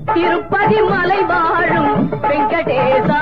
திருப்பதி மலை வாழும் வெங்கடேசா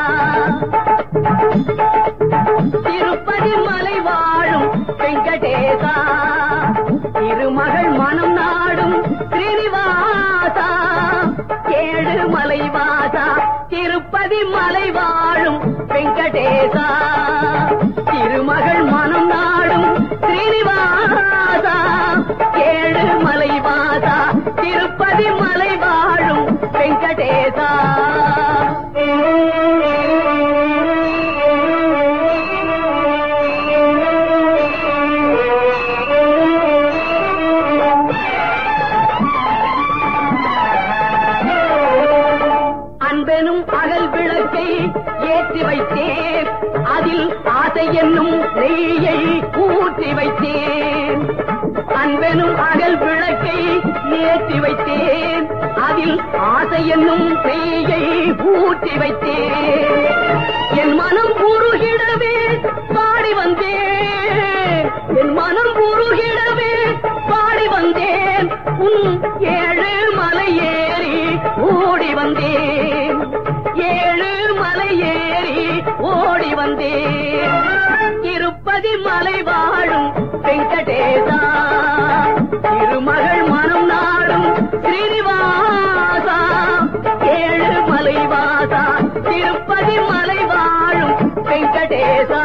திருப்பதி மலை வாழும் வெங்கடேசா திருமகள் மனம் நாடும் ஸ்ரீனிவாசா ஏழு மலை வாசா திருப்பதி மலை வாழும் வெங்கடேசா திருமகள் மனம் நாடும் ஸ்ரீனிவாசா ஏழு மலை வாசா திருப்பதி மலை வாழும் வெங்கடேசா அன்பெனும் அகல் விளக்கை ஏற்றி வைத்தேன் அதில் ஆசை என்னும் நெய்யை ஊற்றி வைத்தேன் அன்பெனும் அகல் விளக்கை ஏற்றி வைத்தேன் அதில் ஆசை என்னும் நெய்யை ஊற்றி வைத்தேன் என் மனம் உருகிடவே பாடி வந்தேன் என் மனம் உருகிடவே பாடி வந்தேன் உன் ஏழு மலை ஏறி ஓடி வந்தேன் ஏழு மலை ஏறி ஓடி வந்தேன் திருப்பதி மலை வாழும் வெங்கடேசா திருமகள் மனம் நாடும் ஸ்ரீனிவாசா ஏழு மலை வாசா திருப்பதி மலை வாழும் வெங்கடேசா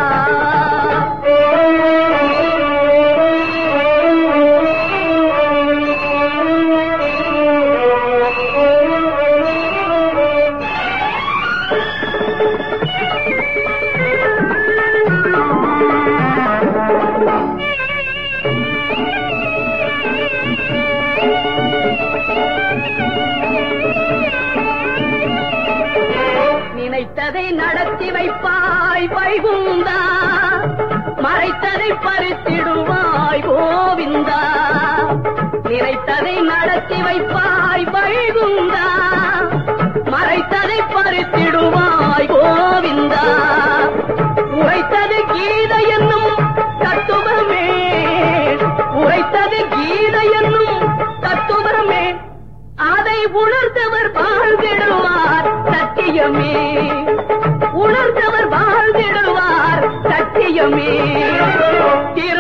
நினைத்ததை நடத்தி வைப்பாய் வைகுந்தா மறைத்ததை பறித்திடுவாய் கோவிந்தா நினைத்ததை நடத்தி வைப்பாய் வைகுந்தா மறைத்ததை பறித்திடுவாய் கோவிந்தா உரைத்தது கீதை என்னும் தத்துவமே உரைத்தது கீதை என்னும் தத்துவமே அதை உணர்ந்தவர் வாழ்ந்திடுவார் சத்தியமே உணர்ந்தவர் வாழ்ந்திடுவார் சத்தியமே